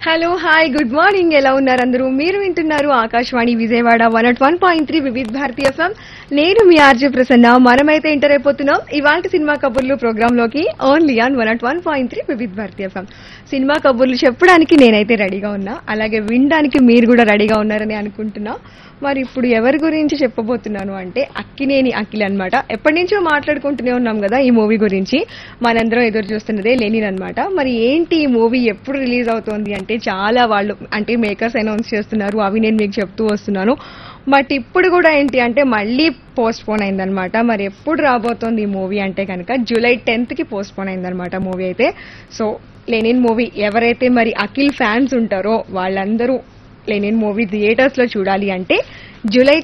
hello hi good morning ఎలా ఉన్నారు అందరూ మీరు వింటున్నారు Akashvani Vijayawada one at one point three Vividh Bharatiya FM నేను మీ ఆర్జే ప్రసన్న మనమైతే ఎంటర్ అయిపోతున్నాం ఇవాళ సినిమా కబుర్లు ప్రోగ్రామ్ లోకి only on one at one point three Vividh Bharatiya FM cinema కబుర్లు చెప్పడానికి నేనైతే రెడీగా ఉన్నా అలాగే వినడానికి మీరు కూడా రెడీగా ఉన్నారని అనుకుంటున్నా మరి ఇప్పుడు ఎవరి గురించి చెప్పబోతున్నాను అంటే అక్కినేని అఖిల్ అన్నమాట ఎప్పటి నుంచో మాట్లాడుకుంటూనే ఉన్నాం కదా ఈ మూవీ గురించి మనందరం ఎదురు చూస్తున్నదే లెనిన్ అన్నమాట మరి ఏంటి ఈ మూవీ ఎప్పుడు రిలీజ్ అవుతోంది అంటే చాలా వాళ్ళు అంటే మేకర్స్ అనౌన్స్ చేస్తున్నారు అవి నేను మీకు చెప్తూ వస్తున్నాను బట్ ఇప్పుడు కూడా ఏంటి అంటే మళ్ళీ పోస్ట్ పోన్ అయిందనమాట మరి ఎప్పుడు రాబోతోంది ఈ మూవీ అంటే కనుక జూలై టెన్త్ కి పోస్ట్ పోన్ అయిందనమాట మూవీ అయితే సో లెనిన్ మూవీ ఎవరైతే మరి అఖిల్ ఫ్యాన్స్ ఉంటారో వాళ్ళందరూ లెనిన్ మూవీ థియేటర్స్ లో చూడాలి అంటే జూలై